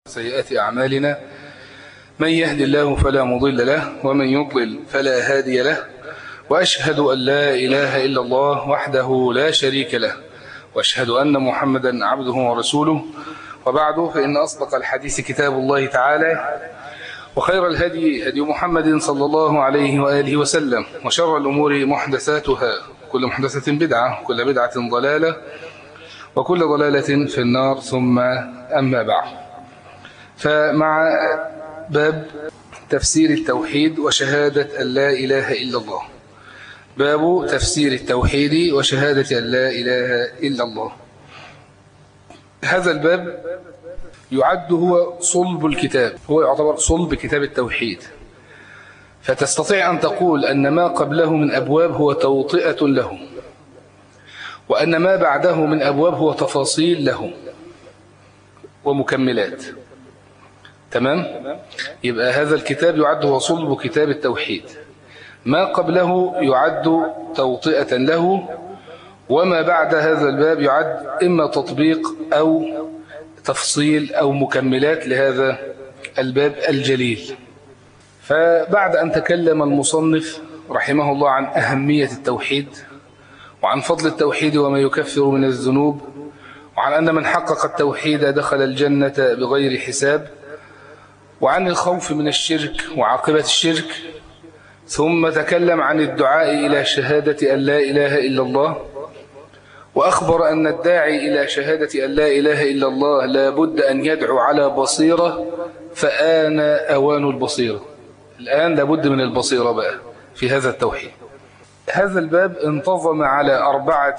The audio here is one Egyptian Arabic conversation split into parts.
سيئات أعمالنا من يهد الله فلا مضل له ومن يضلل فلا هادي له وأشهد أن لا إله إلا الله وحده لا شريك له وأشهد أن محمدا عبده ورسوله وبعد فإن أصدق الحديث كتاب الله تعالى وخير الهدي هدي محمد صلى الله عليه وآله وسلم وشر الأمور محدثاتها كل محدثة بدعة كل بدعة ضلالة وكل ضلالة في النار ثم أما بعد فمع باب تفسير التوحيد وشهادة أن لا إله إلا الله باب تفسير التوحيد وشهادة أن لا إله إلا الله هذا الباب يعد هو صلب الكتاب هو يعتبر صلب كتاب التوحيد فتستطيع أن تقول أن ما قبله من أبواب هو توطئة له وأن ما بعده من أبواب هو تفاصيل له ومكملات تمام يبقى هذا الكتاب يعد هو صلب كتاب التوحيد ما قبله يعد توطئة له وما بعد هذا الباب يعد إما تطبيق أو تفصيل أو مكملات لهذا الباب الجليل فبعد أن تكلم المصنف رحمه الله عن أهمية التوحيد وعن فضل التوحيد وما يكفر من الذنوب وعن أن من حقق التوحيد دخل الجنة بغير حساب وعن الخوف من الشرك وعاقبة الشرك ثم تكلم عن الدعاء إلى شهادة أن لا إله إلا الله وأخبر أن الداعي إلى شهادة أن لا إله إلا الله لا بد أن يدعو على بصيرة فآن أوان البصيرة الآن لابد من البصيرة بقى في هذا التوحيد هذا الباب انتظم على أربعة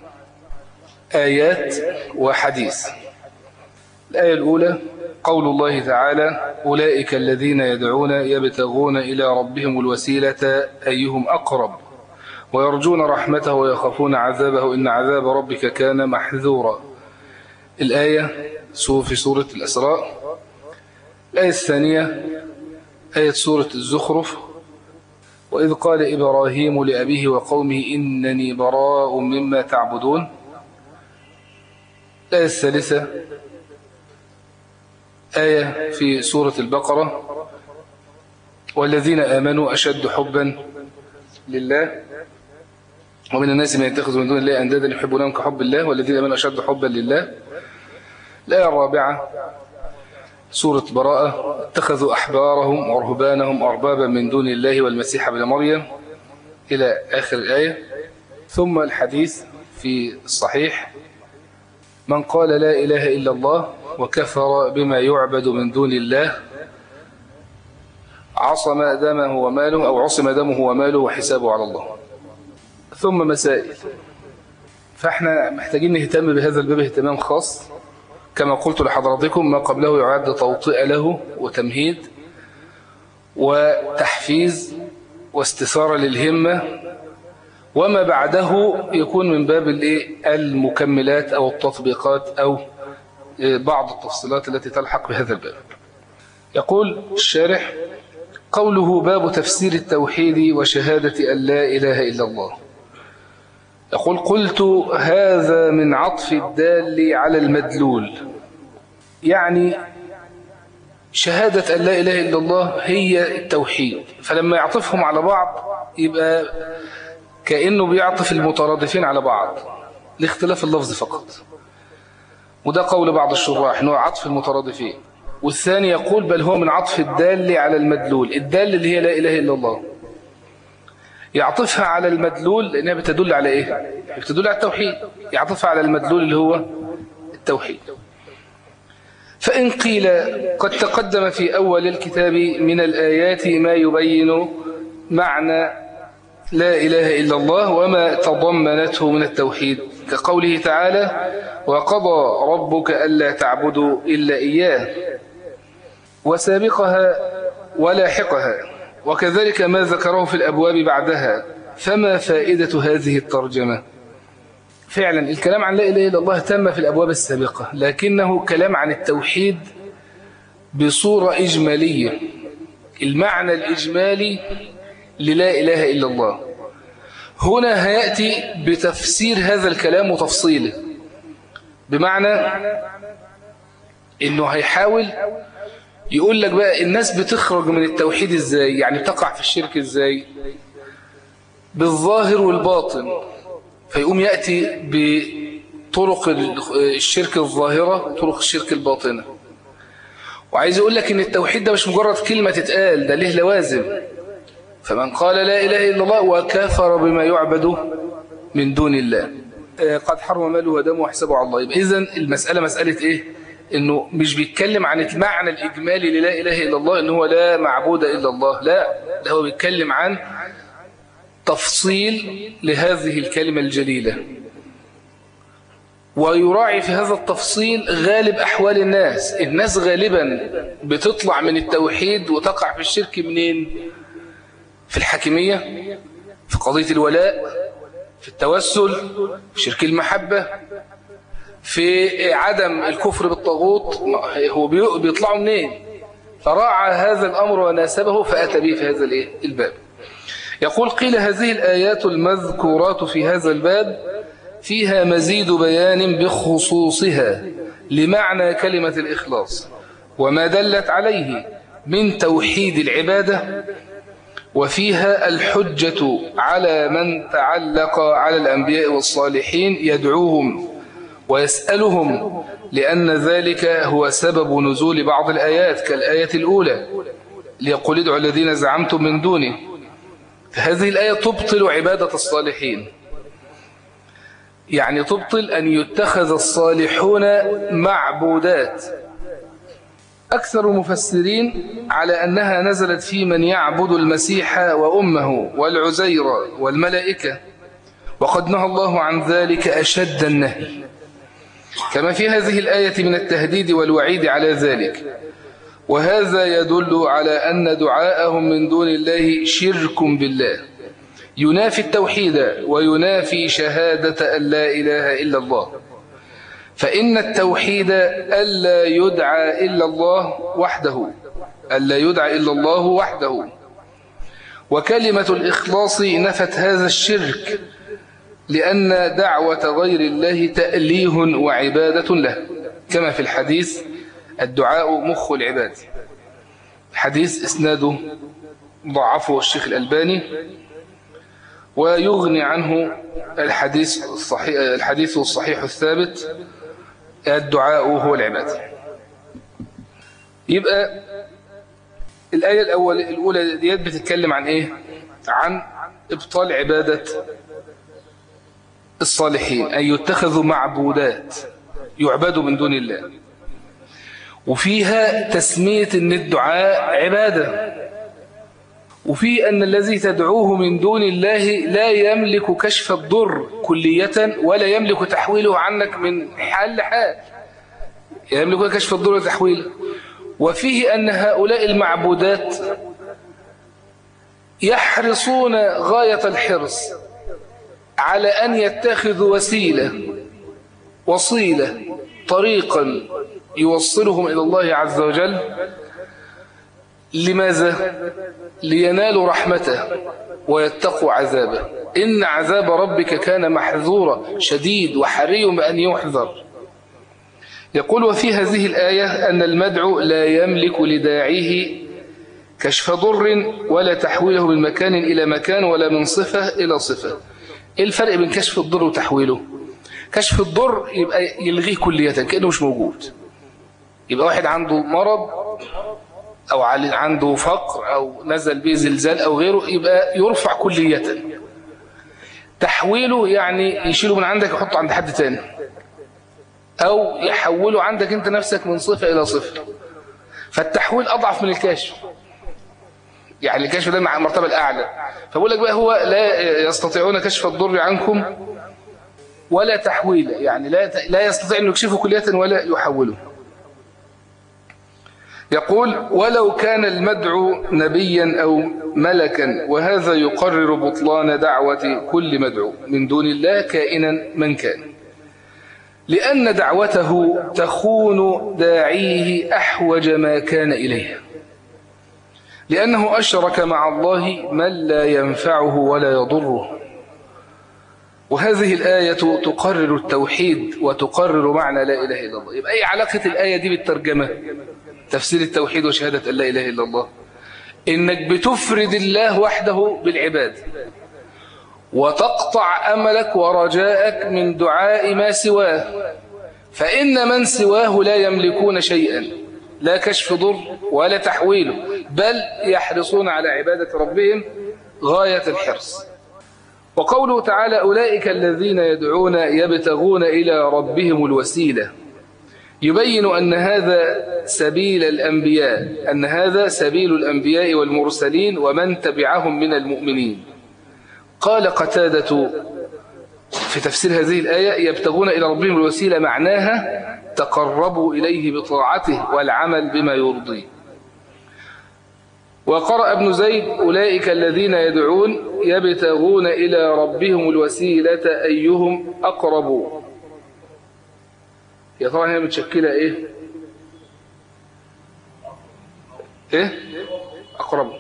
آيات وحديث الآية الأولى قول الله تعالى أولئك الذين يدعون يبتغون إلى ربهم الوسيلة أيهم أقرب ويرجون رحمته ويخافون عذابه إن عذاب ربك كان محذورا الآية في سورة الأسراء الآية الثانية آية سورة الزخرف وإذ قال إبراهيم لأبيه وقومه إنني براء مما تعبدون الآية الثالثة آية في سورة البقرة والذين آمنوا أشد حبا لله ومن الناس من يتخذ من دون الله أندادا يحبونهم كحب الله والذين آمنوا أشد حبا لله الآية الرابعة سورة براءة اتخذوا أحبارهم ورهبانهم أربابا من دون الله والمسيح ابن مريم إلى آخر الآية ثم الحديث في الصحيح من قال لا إله إلا الله وكفر بما يعبد من دون الله عصم دمه وماله أو عصم دمه وماله وحسابه على الله ثم مسائل فاحنا محتاجين نهتم بهذا الباب اهتمام خاص كما قلت لحضراتكم ما قبله يعد توطئ له وتمهيد وتحفيز واستثارة للهمة وما بعده يكون من باب المكملات أو التطبيقات أو بعض التفصيلات التي تلحق بهذا الباب يقول الشارح قوله باب تفسير التوحيد وشهادة أن لا إله إلا الله يقول قلت هذا من عطف الدال على المدلول يعني شهادة أن لا إله إلا الله هي التوحيد فلما يعطفهم على بعض يبقى كأنه بيعطف المترادفين على بعض لاختلاف اللفظ فقط وده قول بعض الشراح انه عطف المترادفين والثاني يقول بل هو من عطف الدال على المدلول الدال اللي هي لا إله إلا الله يعطفها على المدلول لأنها بتدل على إيه بتدل على التوحيد يعطفها على المدلول اللي هو التوحيد فإن قيل قد تقدم في أول الكتاب من الآيات ما يبين معنى لا إله إلا الله وما تضمنته من التوحيد كقوله تعالى وقضى ربك ألا تعبدوا إلا إياه وسابقها ولاحقها وكذلك ما ذكره في الأبواب بعدها فما فائدة هذه الترجمة فعلا الكلام عن لا إله إلا الله تم في الأبواب السابقة لكنه كلام عن التوحيد بصورة إجمالية المعنى الإجمالي للا إله إلا الله هنا هيأتي بتفسير هذا الكلام وتفصيله بمعنى انه هيحاول يقول لك بقى الناس بتخرج من التوحيد ازاي يعني تقع في الشرك ازاي بالظاهر والباطن فيقوم يأتي بطرق الشرك الظاهرة طرق الشرك الباطنة وعايز يقول لك ان التوحيد ده مش مجرد كلمة تتقال ده ليه لوازم فمن قال لا إله إلا الله وكفر بما يعبد من دون الله قد حرم ماله ودمه وحسابه على الله يبقى إذن المسألة مسألة إيه إنه مش بيتكلم عن المعنى الإجمالي للا إله إلا الله إنه هو لا معبود إلا الله لا ده هو بيتكلم عن تفصيل لهذه الكلمة الجليلة ويراعي في هذا التفصيل غالب أحوال الناس الناس غالبا بتطلع من التوحيد وتقع في الشرك منين في الحاكمية في قضية الولاء في التوسل في شرك المحبة في عدم الكفر بالطاغوت هو بيطلعوا منين فراعى هذا الأمر وناسبه فأتى به في هذا الباب يقول قيل هذه الآيات المذكورات في هذا الباب فيها مزيد بيان بخصوصها لمعنى كلمة الإخلاص وما دلت عليه من توحيد العبادة وفيها الحجة على من تعلق على الأنبياء والصالحين يدعوهم ويسألهم لأن ذلك هو سبب نزول بعض الآيات كالآية الأولى ليقول ادعوا الذين زعمتم من دونه فهذه الآية تبطل عبادة الصالحين يعني تبطل أن يتخذ الصالحون معبودات أكثر المفسرين على أنها نزلت في من يعبد المسيح وأمه والعزير والملائكة وقد نهى الله عن ذلك أشد النهي كما في هذه الآية من التهديد والوعيد على ذلك وهذا يدل على أن دعاءهم من دون الله شرك بالله ينافي التوحيد وينافي شهادة أن لا إله إلا الله فإن التوحيد ألا يدعى إلا الله وحده ألا يدعى إلا الله وحده وكلمة الإخلاص نفت هذا الشرك لأن دعوة غير الله تأليه وعبادة له كما في الحديث الدعاء مخ العباد حديث اسناده ضعفه الشيخ الألباني ويغني عنه الحديث الصحيح, الحديث الصحيح الثابت الدعاء هو العبادة يبقى الآية الأول الأولى ديت بتتكلم عن إيه عن إبطال عبادة الصالحين أن يتخذوا معبودات يعبدوا من دون الله وفيها تسمية أن الدعاء عبادة وفي أن الذي تدعوه من دون الله لا يملك كشف الضر كلية ولا يملك تحويله عنك من حال لحال يملك كشف الضر وتحويله وفيه أن هؤلاء المعبودات يحرصون غاية الحرص على أن يتخذوا وسيلة وصيلة طريقا يوصلهم إلى الله عز وجل لماذا؟ لينالوا رحمته ويتقوا عذابه إن عذاب ربك كان محذورا شديد وحري بأن يحذر يقول وفي هذه الآية أن المدعو لا يملك لداعيه كشف ضر ولا تحويله من مكان إلى مكان ولا من صفة إلى صفة إيه الفرق بين كشف الضر وتحويله كشف الضر يبقى يلغيه كلية كأنه مش موجود يبقى واحد عنده مرض أو عنده فقر أو نزل به زلزال أو غيره يبقى يرفع كلية تحويله يعني يشيله من عندك يحطه عند حد تاني أو يحوله عندك أنت نفسك من صفة إلى صفة فالتحويل أضعف من الكشف يعني الكشف ده مع المرتبة الأعلى فبقول لك بقى هو لا يستطيعون كشف الضر عنكم ولا تحويله يعني لا لا يستطيع أن يكشفه كلية ولا يحوله يقول ولو كان المدعو نبيا أو ملكا وهذا يقرر بطلان دعوة كل مدعو من دون الله كائنا من كان لأن دعوته تخون داعيه أحوج ما كان إليه لأنه أشرك مع الله من لا ينفعه ولا يضره وهذه الآية تقرر التوحيد وتقرر معنى لا إله إلا الله يبقى أي علاقة الآية دي بالترجمة تفسير التوحيد وشهادة أن لا إله إلا الله إنك بتفرد الله وحده بالعباد وتقطع أملك ورجاءك من دعاء ما سواه فإن من سواه لا يملكون شيئا لا كشف ضر ولا تحويله بل يحرصون على عبادة ربهم غاية الحرص وقوله تعالى أولئك الذين يدعون يبتغون إلى ربهم الوسيلة يبين أن هذا سبيل الأنبياء أن هذا سبيل الأنبياء والمرسلين ومن تبعهم من المؤمنين قال قتادة في تفسير هذه الآية يبتغون إلى ربهم الوسيلة معناها تقربوا إليه بطاعته والعمل بما يرضيه وقرأ ابن زيد أولئك الذين يدعون يبتغون إلى ربهم الوسيلة أيهم أقرب يا ترى هي متشكلة إيه إيه أقرب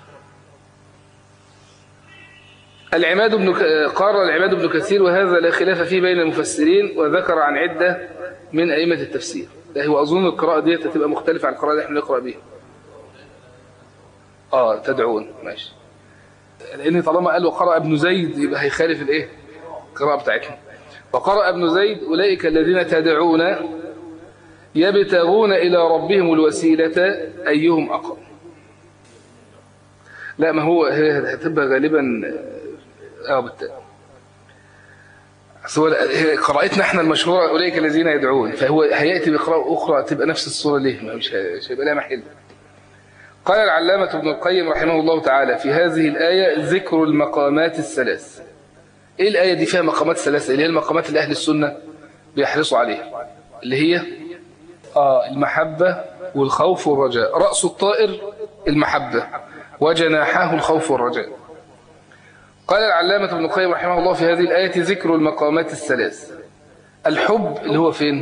العماد بن ك... قال العماد بن كثير وهذا لا خلاف فيه بين المفسرين وذكر عن عدة من أئمة التفسير ده هو أظن القراءة دي تبقى مختلفة عن القراءة اللي احنا نقرأ بيها آه تدعون ماشي لأن طالما قال وقرأ ابن زيد يبقى هيخالف الإيه القراءة بتاعتنا وقرأ ابن زيد أولئك الذين تدعون يبتغون إلى ربهم الوسيلة أيهم أقرب لا ما هو هي هتبقى غالبا اه بالتالي هو قراءتنا احنا المشهورة أولئك الذين يدعون فهو هيأتي بقراءة أخرى تبقى نفس الصورة ليه ما مش هيبقى لها محل قال العلامة ابن القيم رحمه الله تعالى في هذه الآية ذكر المقامات الثلاث ايه الآية دي فيها مقامات ثلاثة اللي هي المقامات اللي أهل السنة بيحرصوا عليها اللي هي آه المحبة والخوف والرجاء رأس الطائر المحبة وجناحاه الخوف والرجاء قال العلامة ابن القيم رحمه الله في هذه الآية ذكر المقامات الثلاث الحب اللي هو فين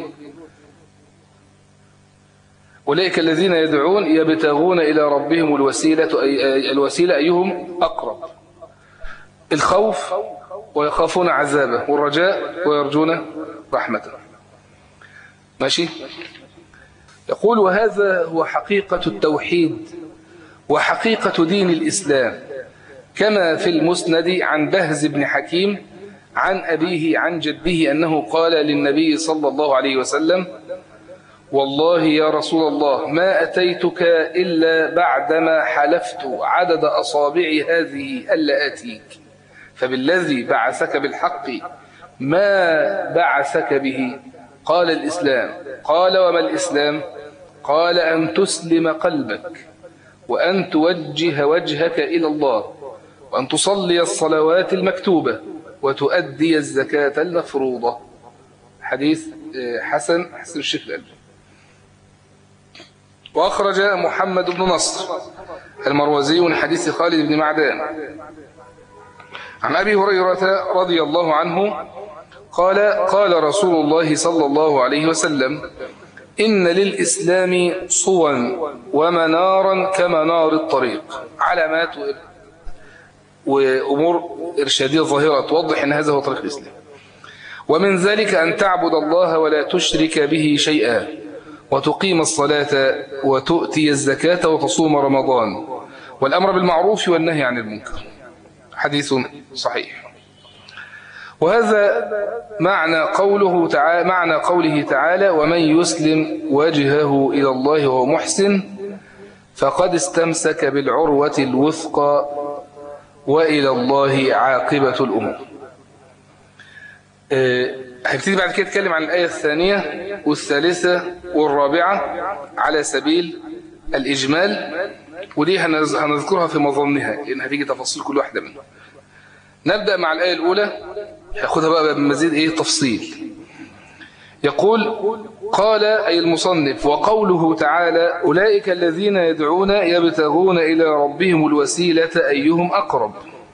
أولئك الذين يدعون يبتغون إلى ربهم الوسيلة أي الوسيلة أيهم أقرب الخوف ويخافون عذابه والرجاء ويرجون رحمته ماشي يقول وهذا هو حقيقة التوحيد وحقيقة دين الإسلام كما في المسند عن بهز بن حكيم عن أبيه عن جده أنه قال للنبي صلى الله عليه وسلم والله يا رسول الله ما أتيتك إلا بعدما حلفت عدد أصابع هذه ألا أتيك فبالذي بعثك بالحق ما بعثك به قال الإسلام قال وما الإسلام قال أن تسلم قلبك وأن توجه وجهك إلى الله وأن تصلي الصلوات المكتوبة وتؤدي الزكاة المفروضة حديث حسن حسن الشيخ الألبي وأخرج محمد بن نصر المروزي من حديث خالد بن معدان عن أبي هريرة رضي الله عنه قال قال رسول الله صلى الله عليه وسلم إن للإسلام صوا ومنارا كمنار الطريق علامات وأمور إرشادية ظاهرة توضح أن هذا هو طريق الإسلام ومن ذلك أن تعبد الله ولا تشرك به شيئا وتقيم الصلاة وتؤتي الزكاة وتصوم رمضان والأمر بالمعروف والنهي عن المنكر حديث صحيح وهذا معنى قوله تعالى معنى قوله تعالى ومن يسلم وجهه إلى الله وهو محسن فقد استمسك بالعروة الوثقى وإلى الله عاقبة الأمور هبتدي بعد كده اتكلم عن الآية الثانية والثالثة والرابعة على سبيل الإجمال ودي هنذكرها في مظنها لأن هتيجي تفاصيل كل واحدة منها نبدأ مع الآية الأولى هاخدها بقى بمزيد إيه تفصيل يقول قال أي المصنف وقوله تعالى أولئك الذين يدعون يبتغون إلى ربهم الوسيلة أيهم أقرب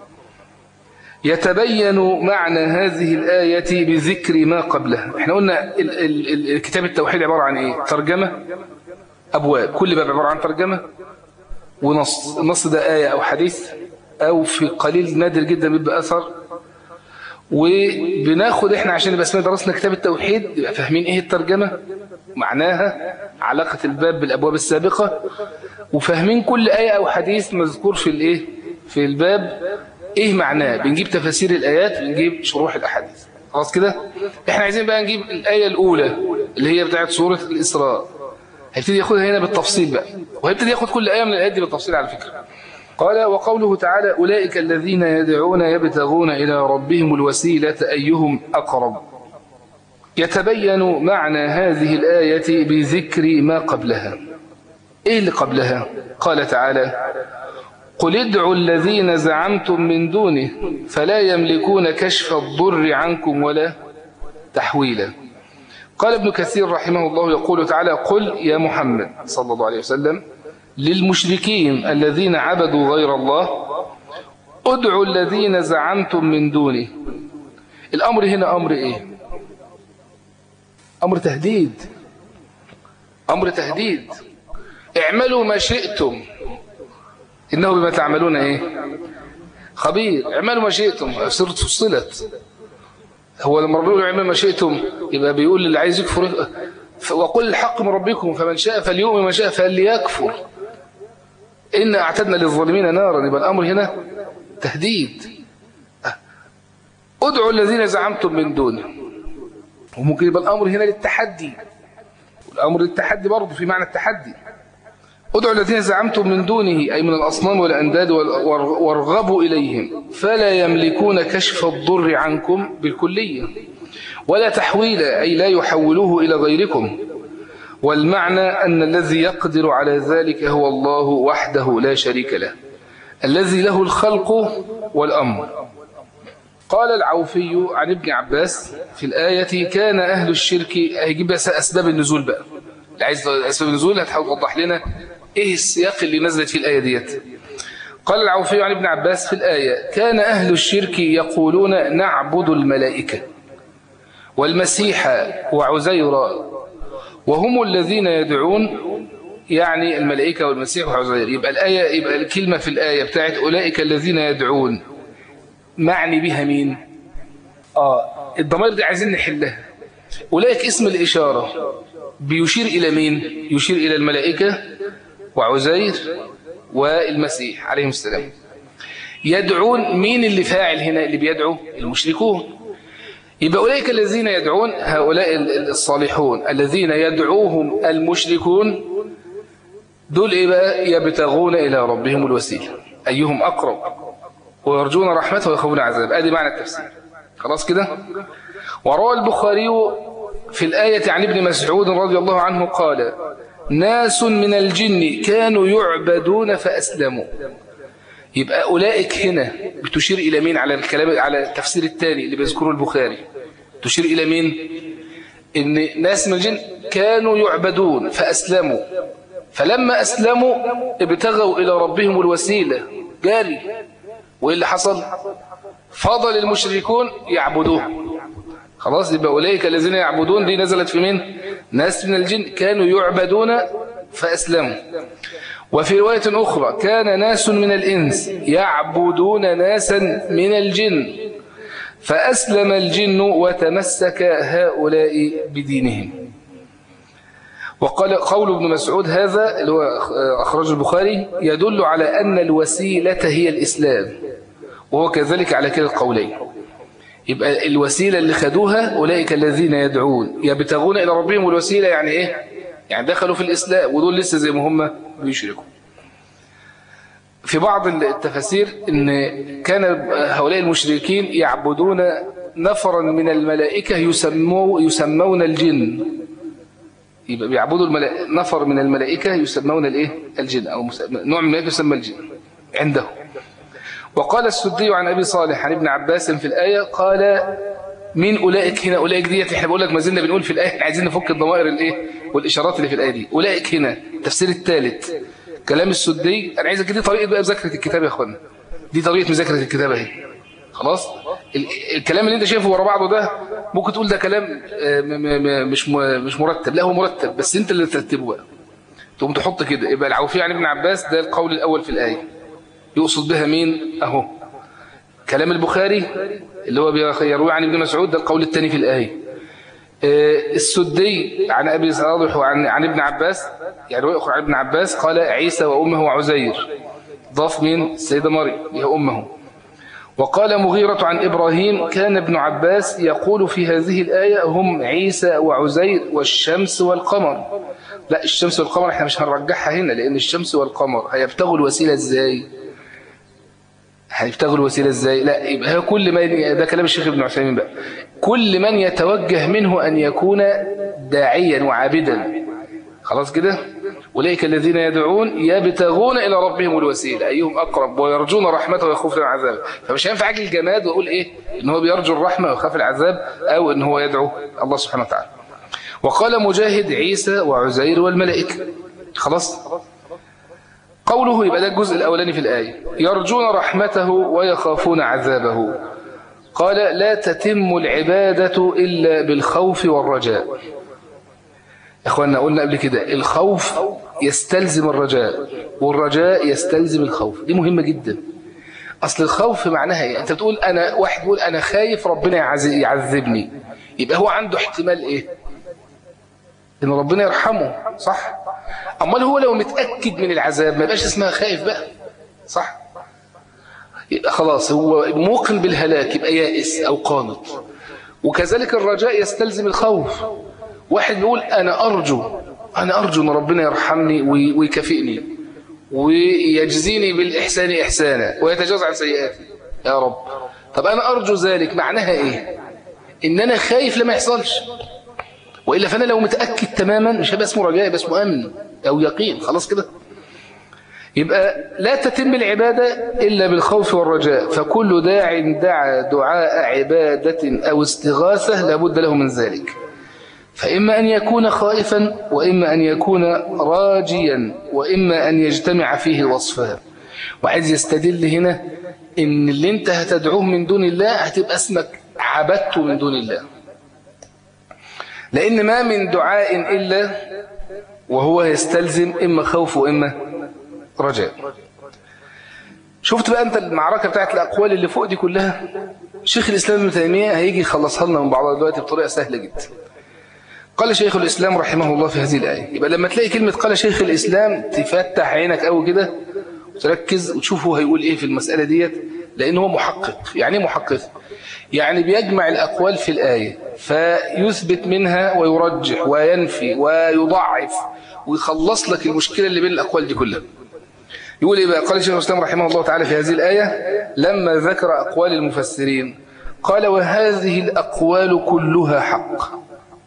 يتبين معنى هذه الآية بذكر ما قبلها احنا قلنا الكتاب التوحيد عبارة عن ايه ترجمة أبواب كل باب عبارة عن ترجمة ونص النص ده آية أو حديث أو في قليل نادر جدا بيبقى أثر وبناخد احنا عشان نبقى اسمنا درسنا كتاب التوحيد يبقى فاهمين ايه الترجمة معناها علاقة الباب بالابواب السابقة وفاهمين كل آية او حديث مذكور في الايه في الباب ايه معناه بنجيب تفاسير الايات بنجيب شروح الاحاديث خلاص كده احنا عايزين بقى نجيب الآية الاولى اللي هي بتاعت سورة الاسراء هيبتدي ياخدها هنا بالتفصيل بقى وهيبتدي ياخد كل آية من الآيات دي بالتفصيل على فكرة قال وقوله تعالى أولئك الذين يدعون يبتغون إلى ربهم الوسيلة أيهم أقرب يتبين معنى هذه الآية بذكر ما قبلها إيه اللي قبلها قال تعالى قل ادعوا الذين زعمتم من دونه فلا يملكون كشف الضر عنكم ولا تحويلا قال ابن كثير رحمه الله يقول تعالى قل يا محمد صلى الله عليه وسلم للمشركين الذين عبدوا غير الله ادعوا الذين زعمتم من دونه الأمر هنا أمر إيه أمر تهديد أمر تهديد اعملوا ما شئتم إنه بما تعملون إيه خبير اعملوا ما شئتم سورة فصلت هو لما ربنا يقول اعملوا ما شئتم يبقى بيقول للي عايز يكفر وقل الحق من ربكم فمن شاء فليؤمن ومن شاء فليكفر إن أعتدنا للظالمين نارا يبقى الأمر هنا تهديد ادعوا الذين زعمتم من دونه وممكن يبقى الأمر هنا للتحدي الأمر للتحدي برضه في معنى التحدي ادعوا الذين زعمتم من دونه أي من الأصنام والأنداد وارغبوا إليهم فلا يملكون كشف الضر عنكم بالكلية ولا تحويل أي لا يحولوه إلى غيركم والمعنى أن الذي يقدر على ذلك هو الله وحده لا شريك له الذي له الخلق والأمر قال العوفي عن ابن عباس في الآية كان أهل الشرك هيجيب بس أسباب النزول بقى اللي عايز أسباب النزول هتحاول توضح لنا إيه السياق اللي نزلت في الآية ديت قال العوفي عن ابن عباس في الآية كان أهل الشرك يقولون نعبد الملائكة والمسيح وعزير وهم الذين يدعون يعني الملائكة والمسيح وعزير يبقى الآية يبقى الكلمة في الآية بتاعت أولئك الذين يدعون معني بها مين آه الضمائر دي عايزين نحلها أولئك اسم الإشارة بيشير إلى مين يشير إلى الملائكة وعزير والمسيح عليهم السلام يدعون مين اللي فاعل هنا اللي بيدعو المشركون يبقى أولئك الذين يدعون هؤلاء الصالحون الذين يدعوهم المشركون دول إيه بقى يبتغون إلى ربهم الوسيلة أيهم أقرب ويرجون رحمته ويخافون عذاب ادي معنى التفسير خلاص كده وروى البخاري في الآية عن ابن مسعود رضي الله عنه قال ناس من الجن كانوا يعبدون فأسلموا يبقى أولئك هنا بتشير إلى مين على الكلام على التفسير الثاني اللي بيذكره البخاري تشير إلى مين إن ناس من الجن كانوا يعبدون فأسلموا فلما أسلموا ابتغوا إلى ربهم الوسيلة جاري وإيه اللي حصل فضل المشركون يعبدوه خلاص يبقى أولئك الذين يعبدون دي نزلت في مين ناس من الجن كانوا يعبدون فأسلموا وفي رواية أخرى كان ناس من الإنس يعبدون ناسا من الجن فأسلم الجن وتمسك هؤلاء بدينهم وقال قول ابن مسعود هذا اللي هو أخرج البخاري يدل على أن الوسيلة هي الإسلام وهو كذلك على كلا القولين يبقى الوسيلة اللي خدوها أولئك الذين يدعون يبتغون إلى ربهم الوسيلة يعني إيه؟ يعني دخلوا في الإسلام ودول لسه زي ما هم بيشركوا في بعض التفاسير ان كان هؤلاء المشركين يعبدون نفرا من الملائكة يسمو يسمون الجن يبقى بيعبدوا الملائكة نفر من الملائكة يسمون الايه الجن او نوع من الملائكة يسمى الجن عنده وقال السدي عن ابي صالح عن ابن عباس في الآية قال مين أولئك هنا أولئك ديت احنا بقول لك ما زلنا بنقول في الآية احنا عايزين نفك الضمائر الايه والإشارات اللي في الآية دي أولئك هنا التفسير الثالث كلام السدي أنا عايزك دي طريقة بقى مذاكرة الكتاب يا أخوانا دي طريقة مذاكرة الكتاب اهي خلاص الكلام اللي انت شايفه ورا بعضه ده ممكن تقول ده كلام مش مش مرتب لا هو مرتب بس انت اللي ترتبه بقى تقوم تحط كده يبقى العوفي عن ابن عباس ده القول الأول في الآية يقصد بها مين اهو كلام البخاري اللي هو يروي عن ابن مسعود ده القول الثاني في الآية آه، السدي عن أبي صالح وعن عن ابن عباس يعني رواية أخرى عن ابن عباس قال عيسى وأمه وعزير ضاف من السيدة مريم هي أمه وقال مغيرة عن إبراهيم كان ابن عباس يقول في هذه الآية هم عيسى وعزير والشمس والقمر لا الشمس والقمر احنا مش هنرجحها هنا لأن الشمس والقمر هيبتغوا الوسيلة ازاي هيبتغوا الوسيلة ازاي لا يبقى هو كل ما ده كلام الشيخ ابن عثيمين بقى كل من يتوجه منه أن يكون داعيا وعابدا خلاص كده أولئك الذين يدعون يبتغون إلى ربهم الوسيلة أيهم أقرب ويرجون رحمته ويخافون العذاب فمش هينفع أجل الجماد وأقول إيه إن هو بيرجو الرحمة ويخاف العذاب أو إن هو يدعو الله سبحانه وتعالى وقال مجاهد عيسى وعزير والملائكة خلاص قوله يبقى ده الجزء الأولاني في الآية يرجون رحمته ويخافون عذابه قال لا تتم العبادة إلا بالخوف والرجاء إخواننا قلنا قبل كده الخوف يستلزم الرجاء والرجاء يستلزم الخوف دي مهمة جدا أصل الخوف معناها إيه أنت بتقول أنا واحد بيقول أنا خايف ربنا يعذبني يبقى هو عنده احتمال إيه إن ربنا يرحمه صح أمال هو لو متأكد من العذاب ما يبقاش اسمها خايف بقى صح يبقى خلاص هو موقن بالهلاك يبقى يائس أو قانط وكذلك الرجاء يستلزم الخوف واحد بيقول أنا أرجو أنا أرجو أن ربنا يرحمني ويكافئني ويجزيني بالإحسان إحسانا ويتجاوز عن سيئاتي يا رب طب أنا أرجو ذلك معناها إيه إن أنا خايف لما يحصلش وإلا فأنا لو متأكد تماما مش هيبقى اسمه رجاء يبقى اسمه أمن أو يقين خلاص كده يبقى لا تتم العبادة إلا بالخوف والرجاء فكل داع دعا دعاء عبادة أو استغاثة لابد له من ذلك فإما أن يكون خائفا وإما أن يكون راجيا وإما أن يجتمع فيه وصفان وعايز يستدل هنا إن اللي انت هتدعوه من دون الله هتبقى اسمك عبدته من دون الله لأن ما من دعاء إلا وهو يستلزم إما خوف وإما رجاء شفت بقى أنت المعركة بتاعت الأقوال اللي فوق دي كلها شيخ الإسلام ابن تيمية هيجي يخلصها لنا من بعضها دلوقتي بطريقة سهلة جدا قال شيخ الإسلام رحمه الله في هذه الآية يبقى لما تلاقي كلمة قال شيخ الإسلام تفتح عينك قوي كده وتركز وتشوف هو هيقول إيه في المسألة ديت لأن هو محقق يعني ايه محقق يعني بيجمع الأقوال في الآية فيثبت منها ويرجح وينفي ويضعف ويخلص لك المشكلة اللي بين الأقوال دي كلها يقول إيه بقى قال شيخ الإسلام رحمه الله تعالى في هذه الآية لما ذكر أقوال المفسرين قال وهذه الأقوال كلها حق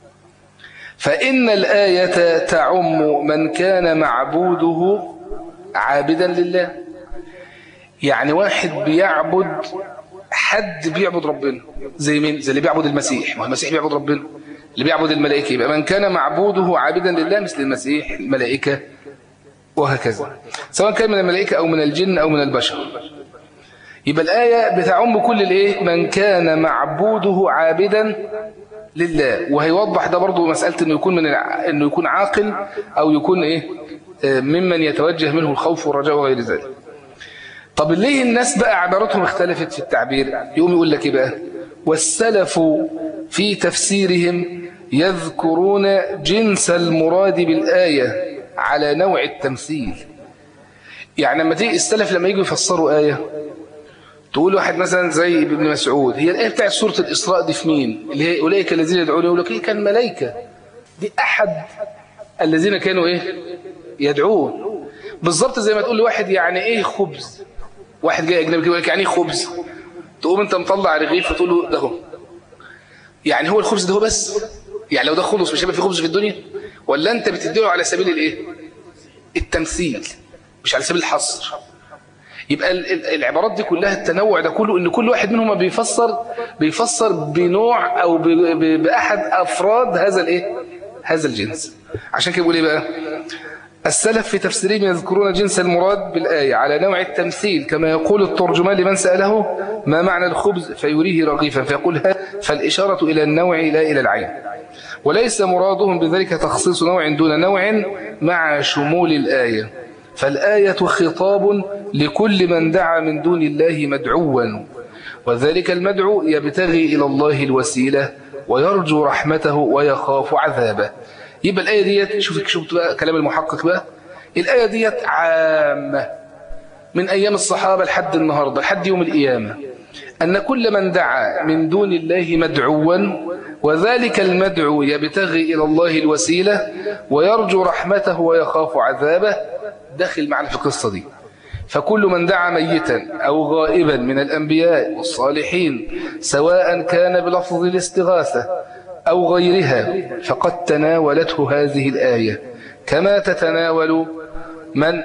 فإن الآية تعم من كان معبوده عابدا لله يعني واحد بيعبد حد بيعبد ربنا زي مين زي اللي بيعبد المسيح ما المسيح بيعبد ربنا اللي بيعبد الملائكة يبقى من كان معبوده عابدا لله مثل المسيح الملائكة وهكذا سواء كان من الملائكة أو من الجن أو من البشر يبقى الآية بتعم كل الايه من كان معبوده عابدا لله وهيوضح ده برضو مسألة انه يكون من الع... انه يكون عاقل او يكون ايه ممن يتوجه منه الخوف والرجاء وغير ذلك طب ليه الناس بقى عبارتهم اختلفت في التعبير يقوم يقول لك ايه بقى والسلف في تفسيرهم يذكرون جنس المراد بالآية على نوع التمثيل يعني لما تيجي السلف لما يجوا يفسروا آية تقول واحد مثلا زي ابن مسعود هي الآية بتاعت سورة الإسراء دي في مين اللي هي أولئك الذين يدعون يقول لك إيه كان ملائكة دي أحد الذين كانوا إيه يدعون بالظبط زي ما تقول لواحد يعني إيه خبز واحد جاي أجنبي يقول لك يعني إيه خبز تقوم أنت مطلع رغيف فتقول له ده هو يعني هو الخبز ده هو بس يعني لو ده خلص مش هيبقى في خبز في الدنيا ولا أنت بتديله على سبيل الإيه التمثيل مش على سبيل الحصر يبقى العبارات دي كلها التنوع ده كله ان كل واحد منهم بيفسر بيفسر بنوع او باحد افراد هذا الايه هذا الجنس عشان كده بيقول ايه بقى السلف في تفسيرهم يذكرون جنس المراد بالآية على نوع التمثيل كما يقول الترجمان لمن سأله ما معنى الخبز فيريه رغيفا فيقول ها فالإشارة إلى النوع لا إلى العين وليس مرادهم بذلك تخصيص نوع دون نوع مع شمول الآية فالآية خطاب لكل من دعا من دون الله مدعوا وذلك المدعو يبتغي إلى الله الوسيلة ويرجو رحمته ويخاف عذابه يبقى الآية ديت شوف شوف بقى كلام المحقق بقى الآية ديت عامة من أيام الصحابة لحد النهاردة لحد يوم القيامة أن كل من دعا من دون الله مدعوا وذلك المدعو يبتغي إلى الله الوسيلة ويرجو رحمته ويخاف عذابه داخل معنا في القصة دي فكل من دعا ميتا أو غائبا من الأنبياء والصالحين سواء كان بلفظ الاستغاثة أو غيرها فقد تناولته هذه الآية كما تتناول من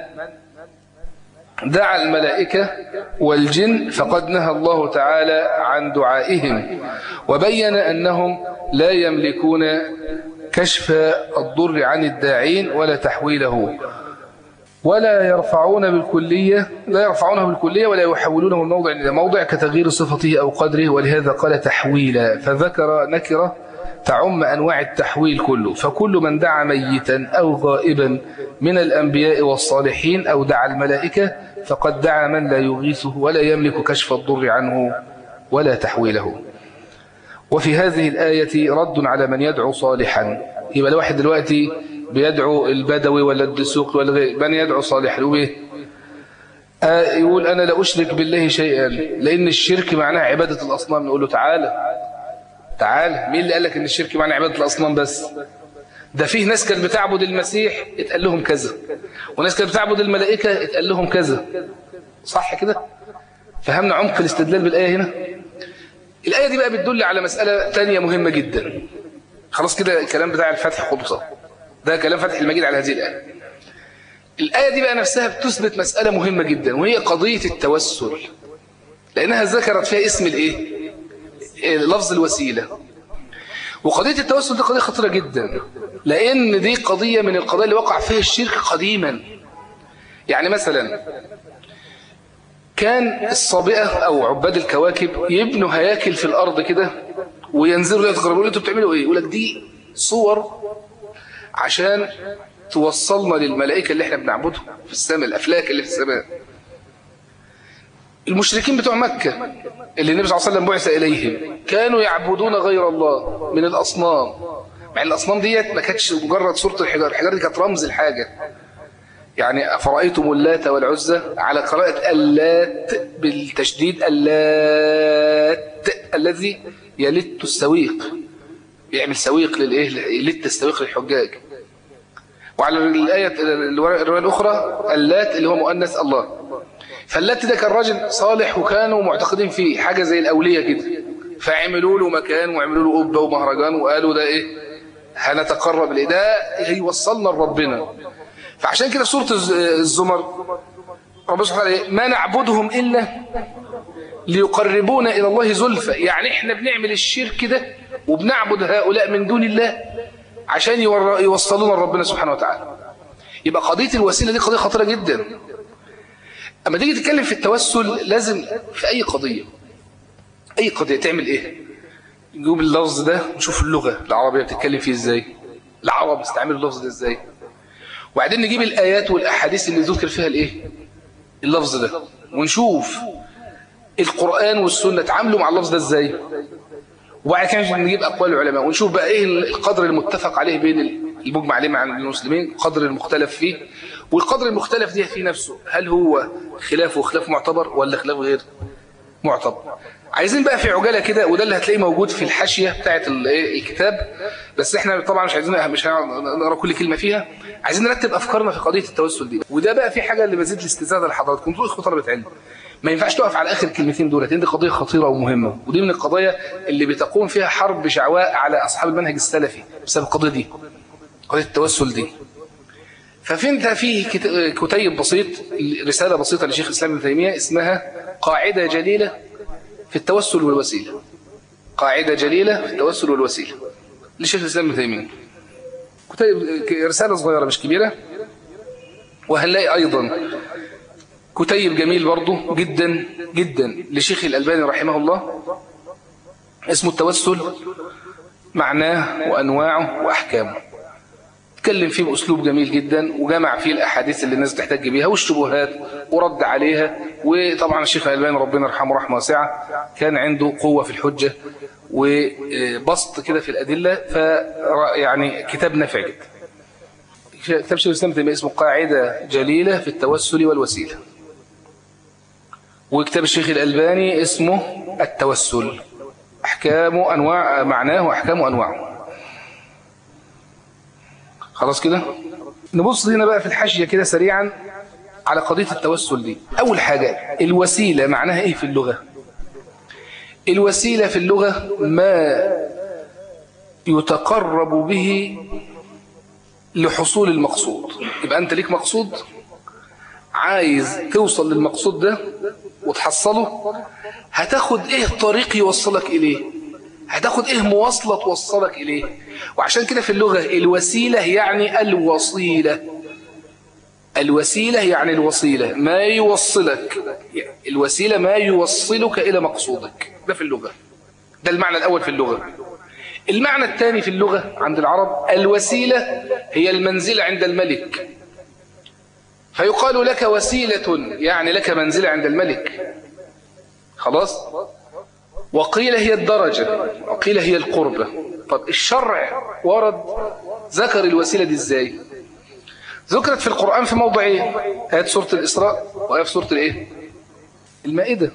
دعا الملائكة والجن فقد نهى الله تعالى عن دعائهم وبين أنهم لا يملكون كشف الضر عن الداعين ولا تحويله ولا يرفعون بالكلية لا يرفعونه بالكلية ولا يحولونه من موضع إلى موضع كتغيير صفته أو قدره ولهذا قال تحويلا فذكر نكرة تعم أنواع التحويل كله فكل من دعا ميتا أو غائبا من الأنبياء والصالحين أو دعا الملائكة فقد دعا من لا يغيثه ولا يملك كشف الضر عنه ولا تحويله وفي هذه الآية رد على من يدعو صالحا يبقى الواحد دلوقتي بيدعو البدوي ولا الدسوقي ولا غير من يدعو صالحا يقول ايه آه يقول أنا لا أشرك بالله شيئا لأن الشرك معناه عبادة الأصنام نقول له تعالى تعالى مين اللي قال لك ان الشرك معناه عبادة الأصنام بس ده فيه ناس كانت بتعبد المسيح اتقال لهم كذا وناس كانت بتعبد الملائكة اتقال لهم كذا صح كده فهمنا عمق الاستدلال بالآية هنا الآية دي بقى بتدل على مسألة تانية مهمة جدا خلاص كده الكلام بتاع الفتح خلصة ده كلام فتح المجيد على هذه الآية الآية دي بقى نفسها بتثبت مسألة مهمة جدا وهي قضية التوسل لأنها ذكرت فيها اسم الإيه لفظ الوسيلة وقضية التوسل دي قضية خطيرة جدا لأن دي قضية من القضايا اللي وقع فيها الشرك قديما يعني مثلا كان الصابئة أو عباد الكواكب يبنوا هياكل في الأرض كده وينزلوا يتقربوا انتوا بتعملوا إيه؟ يقول لك دي صور عشان توصلنا للملائكة اللي احنا بنعبدهم في السماء الأفلاك اللي في السماء المشركين بتوع مكة اللي النبي صلى الله عليه وسلم بعث إليهم كانوا يعبدون غير الله من الأصنام مع الأصنام ديت ما كانتش مجرد صورة الحجار الحجار دي كانت رمز الحاجة يعني أفرأيتم اللات والعزة على قراءة اللات بالتشديد اللات الذي يلت السويق يعمل سويق للإيه يلت السويق للحجاج وعلى الآية الرواية الأخرى اللات اللي هو مؤنث الله فاللات ده كان راجل صالح وكانوا معتقدين فيه حاجة زي الأولية كده فعملوا له مكان وعملوا له قبة ومهرجان وقالوا ده إيه هنتقرب ليه ده هيوصلنا لربنا فعشان كده سورة الزمر ربنا سبحانه وتعالى ما نعبدهم إلا ليقربونا إلى الله زلفى يعني إحنا بنعمل الشرك ده وبنعبد هؤلاء من دون الله عشان يوصلونا لربنا سبحانه وتعالى يبقى قضية الوسيلة دي قضية خطيرة جدا أما تيجي تتكلم في التوسل لازم في أي قضية أي قضية تعمل إيه نجيب اللفظ ده نشوف اللغة العربية بتتكلم فيه إزاي العرب استعملوا اللفظ ده إزاي وبعدين نجيب الآيات والأحاديث اللي ذكر فيها الإيه اللفظ ده ونشوف القرآن والسنة تعاملوا مع اللفظ ده إزاي وبعد كده نجيب أقوال العلماء ونشوف بقى إيه القدر المتفق عليه بين المجمع عليه مع المسلمين قدر المختلف فيه والقدر المختلف ده في نفسه هل هو خلافه خلاف معتبر ولا خلاف غير معتبر عايزين بقى في عجالة كده وده اللي هتلاقيه موجود في الحاشية بتاعة الكتاب بس احنا طبعا مش عايزين مش هنقرا كل كلمة فيها عايزين نرتب أفكارنا في قضية التوسل دي وده بقى في حاجة اللي بزيد الاستزادة لحضراتكم انتوا اخوة طلبة علم ما ينفعش تقف على آخر كلمتين دولت دي قضية خطيرة ومهمة ودي من القضايا اللي بتقوم فيها حرب شعواء على أصحاب المنهج السلفي بسبب القضية دي قضية التوسل دي ففين ده فيه كتيب بسيط رسالة بسيطة لشيخ الإسلام ابن تيمية اسمها قاعدة جليلة في التوسل والوسيلة قاعدة جليلة في التوسل والوسيلة لشيخ الإسلام ابن تيمية كتيب رسالة صغيرة مش كبيرة وهنلاقي أيضا كتيب جميل برضه جدا جدا لشيخ الألباني رحمه الله اسمه التوسل معناه وأنواعه وأحكامه اتكلم فيه بأسلوب جميل جدا وجمع فيه الأحاديث اللي الناس تحتاج بيها والشبهات ورد عليها وطبعا الشيخ الألباني ربنا يرحمه رحمة واسعة كان عنده قوة في الحجة وبسط كده في الأدلة ف يعني كتاب نافع جدا كتاب شيخ الإسلام تيمية اسمه قاعدة جليلة في التوسل والوسيلة وكتاب الشيخ الألباني اسمه التوسل أحكام أنواع معناه وأحكام أنواعه خلاص كده نبص هنا بقى في الحاشية كده سريعا على قضية التوسل دي أول حاجة الوسيلة معناها إيه في اللغة الوسيلة في اللغة ما يتقرب به لحصول المقصود يبقى أنت ليك مقصود عايز توصل للمقصود ده وتحصله هتاخد ايه طريق يوصلك اليه هتاخد ايه مواصلة توصلك اليه وعشان كده في اللغة الوسيلة يعني الوصيلة الوسيلة يعني الوصيلة ما يوصلك الوسيلة ما يوصلك إلى مقصودك ده في اللغة ده المعنى الأول في اللغة المعنى الثاني في اللغة عند العرب الوسيلة هي المنزلة عند الملك فيقال لك وسيلة يعني لك منزلة عند الملك خلاص وقيل هي الدرجة وقيل هي القربة طب الشرع ورد ذكر الوسيلة دي ازاي ذكرت في القرآن في موضعين آيات سورة الإسراء وآيات سورة الإيه المائدة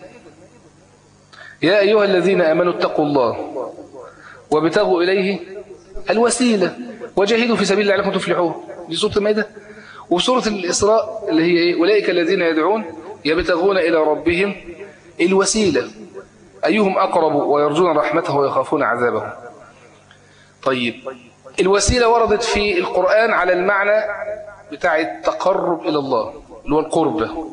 يا أيها الذين آمنوا اتقوا الله وابتغوا إليه الوسيلة وجاهدوا في سبيل الله لعلكم تفلحون دي سورة المائدة وسورة الإسراء اللي هي إيه أولئك الذين يدعون يبتغون إلى ربهم الوسيلة أيهم أقرب ويرجون رحمته ويخافون عذابه طيب الوسيلة وردت في القرآن على المعنى بتاع التقرب إلى الله اللي هو القربة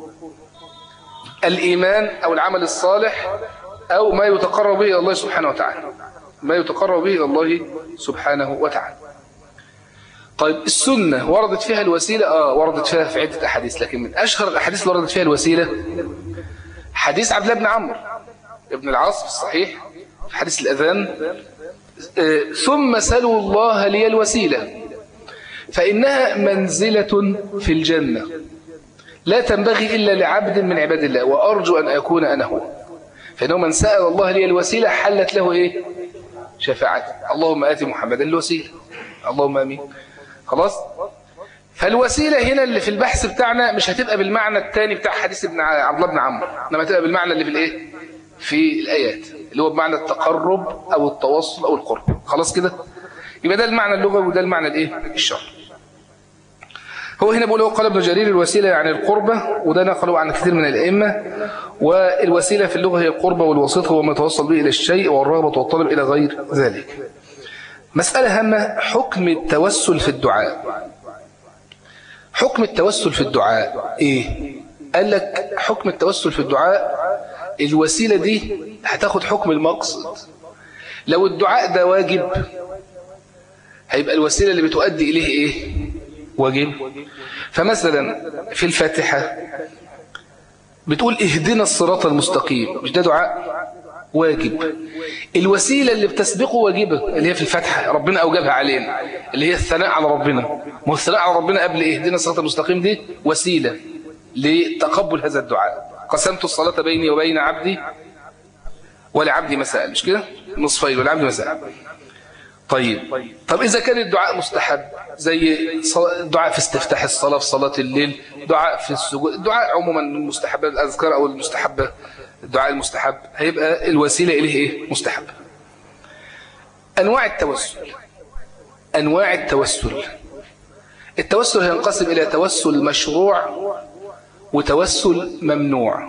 الإيمان أو العمل الصالح أو ما يتقرب به إلى الله سبحانه وتعالى ما يتقرب به إلى الله سبحانه وتعالى طيب السنة وردت فيها الوسيلة آه وردت فيها في عدة أحاديث لكن من أشهر الأحاديث اللي وردت فيها الوسيلة حديث عبد الله بن عمرو ابن العاص في الصحيح في حديث الأذان آه ثم سلوا الله لي الوسيلة فإنها منزلة في الجنة لا تنبغي إلا لعبد من عباد الله وأرجو أن أكون أنا هو فإنه من سأل الله لي الوسيلة حلت له إيه شفاعته اللهم آتي محمدا الوسيلة اللهم آمين خلاص فالوسيلة هنا اللي في البحث بتاعنا مش هتبقى بالمعنى الثاني بتاع حديث ابن عبد الله بن عمرو انما هتبقى بالمعنى اللي في الايه في الايات اللي هو بمعنى التقرب او التوصل او القرب خلاص كده يبقى ده المعنى اللغوي وده المعنى الايه الشرعي هو هنا بيقول قال ابن جرير الوسيلة يعني القربة وده نقله عن كثير من الأئمة والوسيلة في اللغة هي القربة والوسيط هو ما يتوصل به إلى الشيء والرغبة والطلب إلى غير ذلك مسألة هامة حكم التوسل في الدعاء حكم التوسل في الدعاء إيه؟ قال لك حكم التوسل في الدعاء الوسيلة دي هتاخد حكم المقصد لو الدعاء ده واجب هيبقى الوسيلة اللي بتؤدي إليه إيه؟ واجب فمثلا في الفاتحة بتقول اهدنا الصراط المستقيم مش ده دعاء واجب الوسيلة اللي بتسبقه واجبة اللي هي في الفتحة ربنا أوجبها علينا اللي هي الثناء على ربنا ما الثناء على ربنا قبل إيه اهدنا الصراط المستقيم دي وسيلة لتقبل هذا الدعاء قسمت الصلاة بيني وبين عبدي ولعبدي مساء مش كده نصفين ولعبدي مساء طيب طب إذا كان الدعاء مستحب زي الدعاء في استفتاح الصلاة في صلاة الليل دعاء في السجود الدعاء عموما المستحبة الأذكار أو المستحبة الدعاء المستحب هيبقى الوسيلة إليه إيه؟ مستحب أنواع التوسل أنواع التوسل التوسل ينقسم إلى توسل مشروع وتوسل ممنوع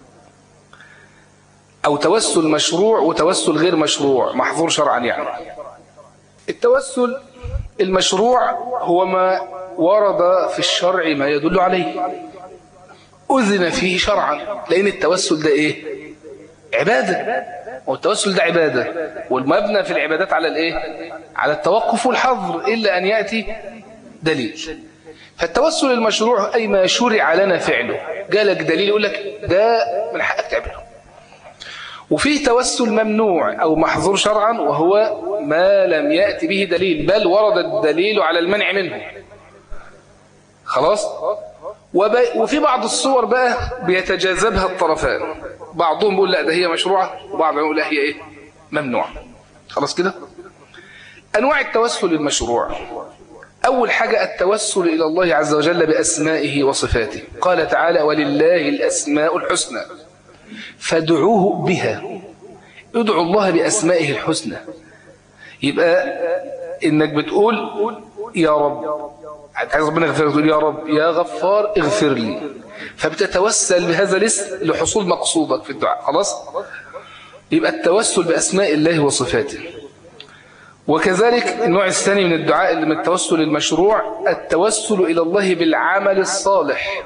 أو توسل مشروع وتوسل غير مشروع محظور شرعا يعني التوسل المشروع هو ما ورد في الشرع ما يدل عليه أذن فيه شرعا لأن التوسل ده إيه عبادة والتوسل ده عبادة والمبنى في العبادات على الإيه على التوقف والحظر إلا أن يأتي دليل فالتوسل المشروع أي ما شرع لنا فعله جالك دليل يقول لك ده من حقك تعمله وفيه توسل ممنوع أو محظور شرعا وهو ما لم يأتي به دليل بل ورد الدليل على المنع منه خلاص وب... وفي بعض الصور بقى بيتجاذبها الطرفان بعضهم بيقول لا ده هي مشروعة وبعضهم يقول لا هي ايه ممنوعة خلاص كده أنواع التوسل المشروع أول حاجة التوسل إلى الله عز وجل بأسمائه وصفاته قال تعالى ولله الأسماء الحسنى فادعوه بها ادعوا الله بأسمائه الحسنى يبقى إنك بتقول يا رب عايز ربنا يغفر تقول يا رب يا غفار اغفر لي فبتتوسل بهذا الاسم لحصول مقصودك في الدعاء خلاص يبقى التوسل بأسماء الله وصفاته وكذلك النوع الثاني من الدعاء اللي من التوسل المشروع التوسل إلى الله بالعمل الصالح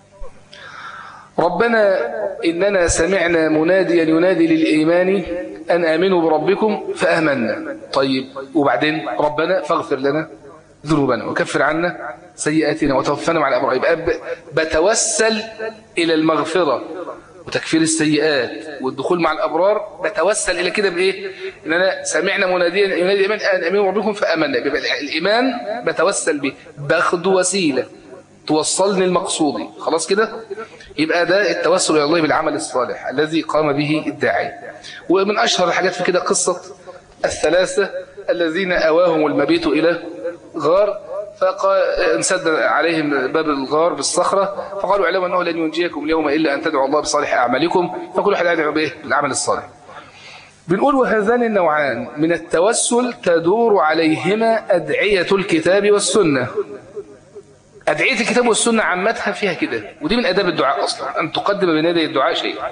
ربنا إننا سمعنا مناديا ينادي للإيمان أن آمنوا بربكم فآمنا طيب وبعدين ربنا فاغفر لنا ذنوبنا وكفر عنا سيئاتنا وتوفنا مع الأبرار يبقى بتوسل إلى المغفرة وتكفير السيئات والدخول مع الأبرار بتوسل إلى كده بإيه إن أنا سمعنا مناديا ينادي الإيمان أن آمنوا بربكم فآمنا يبقى الإيمان بتوسل به باخد وسيلة توصلني المقصودي خلاص كده يبقى ده التوسل إلى الله بالعمل الصالح الذي قام به الداعي ومن أشهر الحاجات في كده قصة الثلاثة الذين أواهم المبيت إلى غار فقال انسد عليهم باب الغار بالصخرة فقالوا اعلموا أنه لن ينجيكم اليوم إلا أن تدعوا الله بصالح أعمالكم فكل واحد يدعو به بالعمل الصالح بنقول وهذان النوعان من التوسل تدور عليهما أدعية الكتاب والسنة أدعية الكتاب والسنة عامتها فيها كده ودي من أداب الدعاء أصلا أن تقدم بين يدي الدعاء شيئا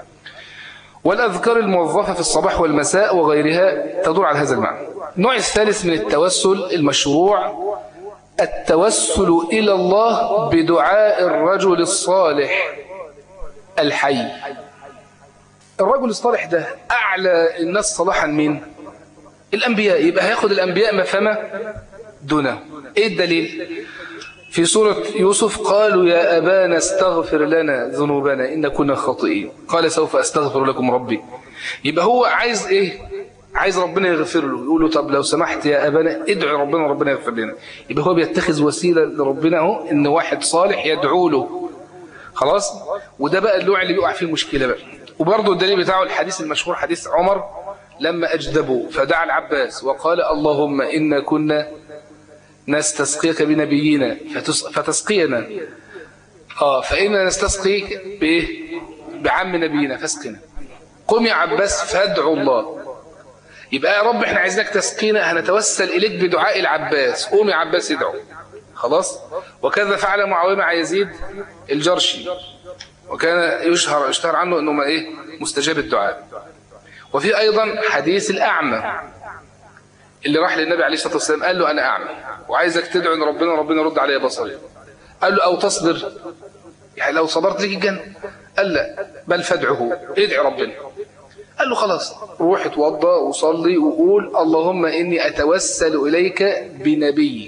والأذكار الموظفة في الصباح والمساء وغيرها تدور على هذا المعنى النوع الثالث من التوسل المشروع التوسل إلى الله بدعاء الرجل الصالح الحي الرجل الصالح ده أعلى الناس صلاحا مين الأنبياء يبقى هياخد الأنبياء مفهمة دونه إيه الدليل في سورة يوسف قالوا يا أبانا استغفر لنا ذنوبنا إن كنا خاطئين قال سوف أستغفر لكم ربي يبقى هو عايز إيه عايز ربنا يغفر له يقول له طب لو سمحت يا أبانا ادعي ربنا ربنا يغفر لنا يبقى هو بيتخذ وسيلة لربنا اهو إن واحد صالح يدعو له خلاص وده بقى النوع اللي بيقع فيه مشكلة بقى وبرضه الدليل بتاعه الحديث المشهور حديث عمر لما أجدبوا فدعا العباس وقال اللهم إنا كنا نستسقيك بنبينا فتس... فتسقينا آه فإنا نستسقيك بإيه بعم نبينا فاسقنا قم يا عباس فادعو الله يبقى يا رب احنا عايزينك تسقينا هنتوسل إليك بدعاء العباس قوم يا عباس ادعو خلاص وكذا فعل معاوية مع يزيد الجرشي وكان يشهر اشتهر عنه انه ما ايه مستجاب الدعاء وفي ايضا حديث الاعمى اللي راح للنبي عليه الصلاه والسلام قال له انا اعمى وعايزك تدعو ان ربنا ربنا يرد عليا بصري قال له او تصبر يعني لو صبرت لك الجنه قال لا بل فادعه ادعي ربنا قال له خلاص روح اتوضى وصلي وقول اللهم اني اتوسل اليك بنبيك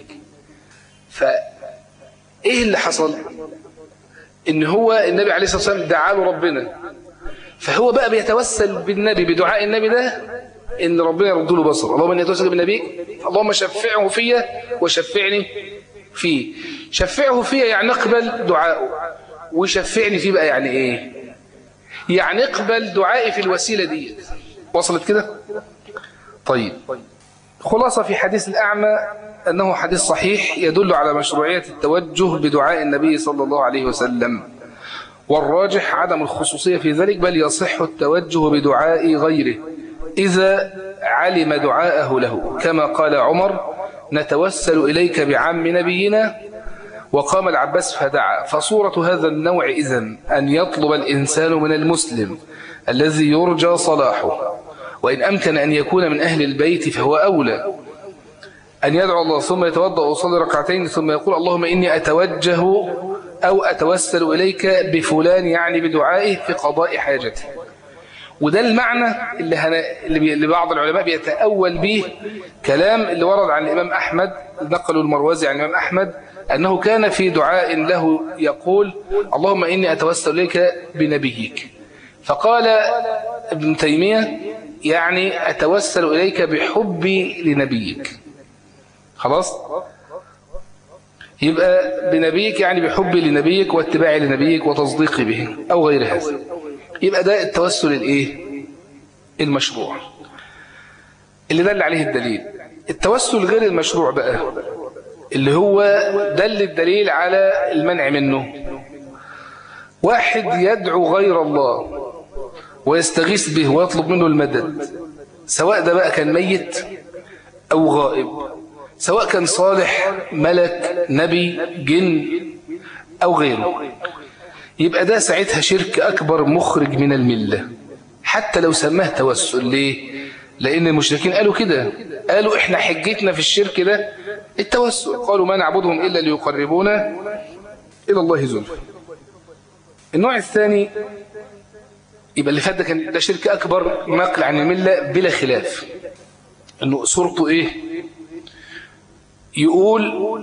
فايه اللي حصل ان هو النبي عليه الصلاه والسلام دعا له ربنا فهو بقى بيتوسل بالنبي بدعاء النبي ده ان ربنا يرد له بصره اللهم اني اتوسل بالنبي اللهم شفعه فيا وشفعني فيه شفعه فيا يعني اقبل دعاءه وشفعني فيه بقى يعني ايه يعني اقبل دعائي في الوسيله دي وصلت كده طيب خلاصة في حديث الأعمى أنه حديث صحيح يدل على مشروعية التوجه بدعاء النبي صلى الله عليه وسلم والراجح عدم الخصوصية في ذلك بل يصح التوجه بدعاء غيره إذا علم دعاءه له كما قال عمر نتوسل إليك بعم نبينا وقام العباس فدعا فصورة هذا النوع إذن أن يطلب الإنسان من المسلم الذي يرجى صلاحه وإن أمكن أن يكون من أهل البيت فهو أولى أن يدعو الله ثم يتوضأ ويصلي ركعتين ثم يقول اللهم إني أتوجه أو أتوسل إليك بفلان يعني بدعائه في قضاء حاجته وده المعنى اللي, هن... اللي بعض العلماء بيتأول به كلام اللي ورد عن الإمام أحمد نقلوا المروزي عن الإمام أحمد أنه كان في دعاء له يقول اللهم إني أتوسل إليك بنبيك فقال ابن تيمية يعني أتوسل إليك بحبي لنبيك خلاص يبقى بنبيك يعني بحبي لنبيك واتباعي لنبيك وتصديقي به أو غير هذا يبقى ده التوسل الايه المشروع اللي دل عليه الدليل التوسل غير المشروع بقى اللي هو دل الدليل على المنع منه واحد يدعو غير الله ويستغيث به ويطلب منه المدد سواء ده بقى كان ميت أو غائب سواء كان صالح ملك نبي جن أو غيره يبقى ده ساعتها شرك أكبر مخرج من الملة حتى لو سماه توسل ليه لأن المشركين قالوا كده قالوا إحنا حجتنا في الشرك ده التوسل قالوا ما نعبدهم إلا ليقربونا إلى الله زلفى النوع الثاني يبقى اللي فات ده كان ده شرك أكبر نقل عن الملة بلا خلاف إنه صورته إيه يقول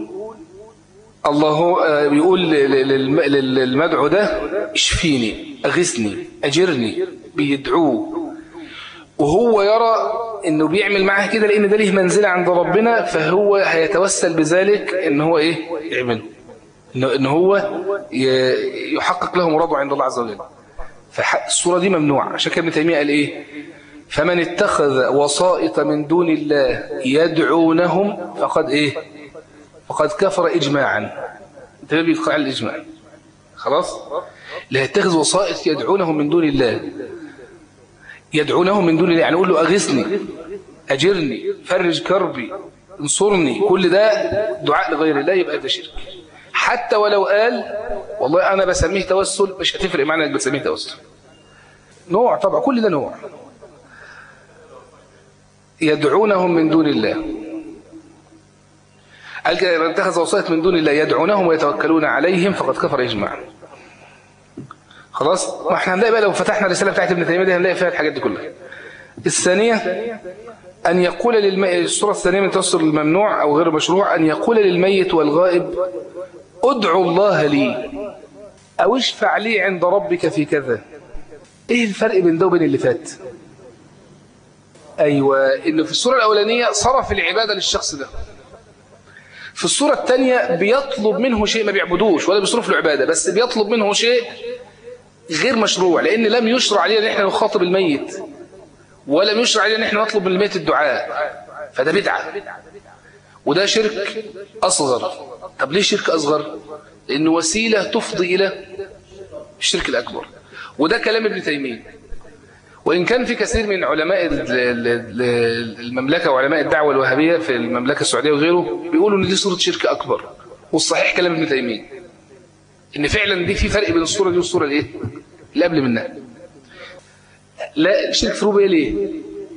الله يقول للمدعو ده اشفيني أغثني أجرني بيدعوه وهو يرى انه بيعمل معاه كده لان ده ليه منزله عند ربنا فهو هيتوسل بذلك ان هو ايه يعمله ان هو يحقق له مراده عند الله عز وجل فالصوره دي ممنوعه عشان كده ابن تيميه قال ايه فمن اتخذ وسائط من دون الله يدعونهم فقد ايه فقد كفر اجماعا انت بيقع الاجماع خلاص لا يتخذ وسائط يدعونهم من دون الله يدعونهم من دون الله يعني يقول له أغثني أجرني فرج كربي انصرني كل ده دعاء لغير الله يبقى ده شرك حتى ولو قال والله أنا بسميه توسل مش هتفرق معنا انك بتسميه توسل نوع طبعا كل ده نوع يدعونهم من دون الله قال كده اتخذ وصاية من دون الله يدعونهم ويتوكلون عليهم فقد كفر إجماعا خلاص ما احنا هنلاقي بقى لو فتحنا الرسالة بتاعت ابن تيمية دي هنلاقي فيها الحاجات دي كلها الثانية أن يقول للميت الصورة الثانية من توسل الممنوع أو غير مشروع أن يقول للميت والغائب ادعو الله لي أو اشفع لي عند ربك في كذا ايه الفرق بين ده وبين اللي فات أيوة إنه في الصورة الأولانية صرف العبادة للشخص ده في الصورة الثانية بيطلب منه شيء ما بيعبدوش ولا بيصرف له عبادة بس بيطلب منه شيء غير مشروع لأن لم يشرع علينا ان احنا نخاطب الميت ولم يشرع علينا ان احنا نطلب من الميت الدعاء فده بدعة وده شرك أصغر طب ليه شرك أصغر لأنه وسيلة تفضي إلى الشرك الأكبر وده كلام ابن تيمية وإن كان في كثير من علماء المملكة وعلماء الدعوة الوهابية في المملكة السعودية وغيره بيقولوا إن دي صورة شرك أكبر والصحيح كلام ابن تيمية إن فعلا دي في فرق بين الصورة دي والصورة الإيه اللي قبل منها لا الشرك في ربع ليه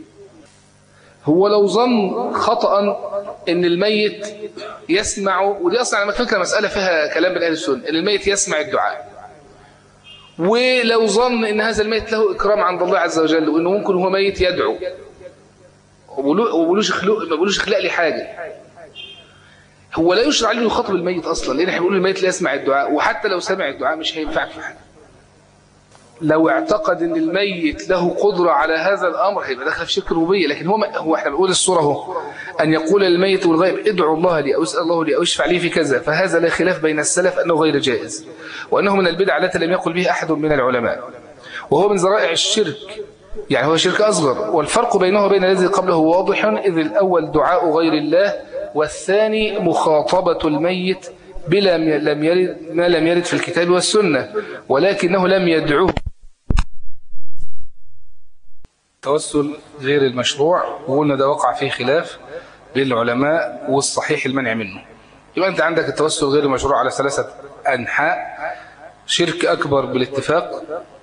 هو لو ظن خطأ ان الميت يسمع ودي اصلا على فكره مساله فيها كلام بين اهل السنه ان الميت يسمع الدعاء ولو ظن ان هذا الميت له اكرام عند الله عز وجل وانه ممكن هو ميت يدعو وبقولوش خلق ما بقولوش اخلق لي حاجه هو لا يشرع له يخاطب الميت اصلا لان احنا بنقول الميت لا يسمع الدعاء وحتى لو سمع الدعاء مش هينفعك في حاجه لو اعتقد ان الميت له قدرة على هذا الامر هيبقى داخل في شرك الربوبيه لكن هو هو احنا بنقول الصوره اهو ان يقول للميت والغائب ادعوا الله لي او اسال الله لي او اشفع لي في كذا فهذا لا خلاف بين السلف انه غير جائز وانه من البدع التي لم يقل به احد من العلماء وهو من ذرائع الشرك يعني هو شرك اصغر والفرق بينه وبين الذي قبله واضح اذ الاول دعاء غير الله والثاني مخاطبه الميت بلا لم يرد ما لم يرد في الكتاب والسنه ولكنه لم يدعوه التوسل غير المشروع وقلنا ده وقع فيه خلاف بين العلماء والصحيح المنع منه يبقى أنت عندك التوسل غير المشروع على ثلاثة أنحاء شرك أكبر بالاتفاق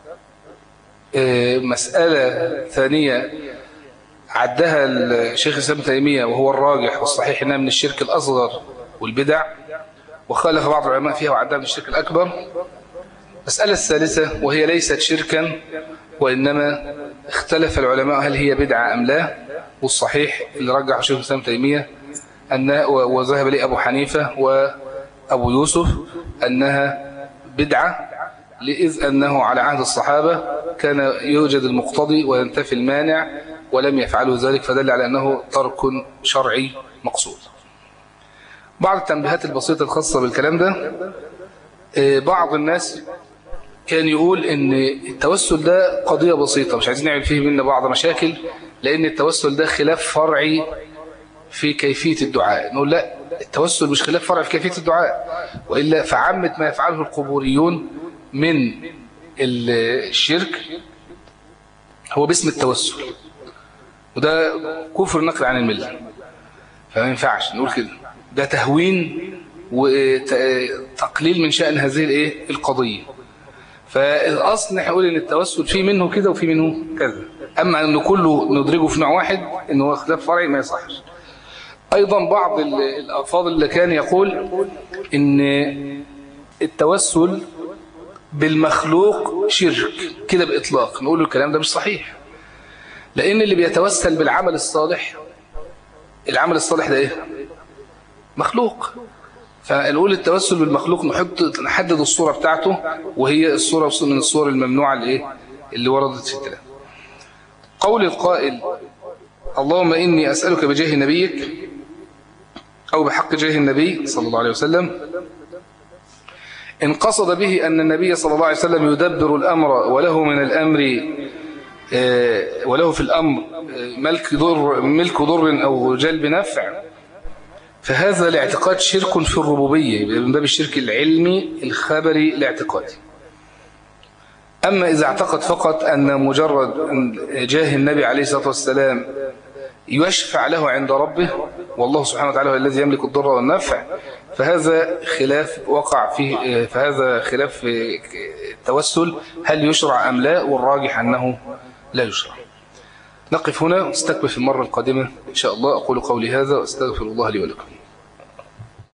مسألة ثانية عدها الشيخ الإسلام تيمية وهو الراجح والصحيح إنها من الشرك الأصغر والبدع وخالف بعض العلماء فيها وعدها من الشرك الأكبر المسألة الثالثة وهي ليست شركا وإنما اختلف العلماء هل هي بدعة أم لا والصحيح اللي رجح الشيخ الإسلام تيمية أن وذهب لي أبو حنيفة وأبو يوسف أنها بدعة إذ أنه على عهد الصحابة كان يوجد المقتضي وينتفي المانع ولم يفعلوا ذلك فدل على أنه ترك شرعي مقصود بعض التنبيهات البسيطة الخاصة بالكلام ده بعض الناس كان يقول ان التوسل ده قضية بسيطة مش عايزين نعمل فيه منا بعض مشاكل لان التوسل ده خلاف فرعي في كيفية الدعاء نقول لا التوسل مش خلاف فرعي في كيفية الدعاء وإلا فعمت ما يفعله القبوريون من الشرك هو باسم التوسل وده كفر نقل عن الملة فما ينفعش نقول كده ده تهوين وتقليل من شأن هذه الايه القضية فالأصل نقول ان التوسل فيه منه كده وفيه منه كذا أما أنه كله ندرجه في نوع واحد أنه هو خلاف فرعي ما يصحش أيضا بعض الأفاضل اللي كان يقول ان التوسل بالمخلوق شرك كده بإطلاق نقول له الكلام ده مش صحيح لأن اللي بيتوسل بالعمل الصالح العمل الصالح ده ايه مخلوق فنقول التوسل بالمخلوق نحط نحدد الصورة بتاعته وهي الصورة من الصور الممنوعة اللي, إيه؟ اللي وردت في الكلام قول القائل اللهم إني أسألك بجاه نبيك أو بحق جاه النبي صلى الله عليه وسلم إن قصد به أن النبي صلى الله عليه وسلم يدبر الأمر وله من الأمر وله في الأمر ملك ضر, ملك ضر أو جلب نفع فهذا الاعتقاد شرك في الربوبية من باب الشرك العلمي الخبري الاعتقادي أما إذا اعتقد فقط أن مجرد جاه النبي عليه الصلاة والسلام يشفع له عند ربه والله سبحانه وتعالى هو الذي يملك الضر والنفع فهذا خلاف وقع فيه فهذا خلاف التوسل هل يشرع أم لا والراجح أنه لا يشرع نقف هنا واستكمل في المرة القادمة إن شاء الله أقول قولي هذا وأستغفر الله لي ولكم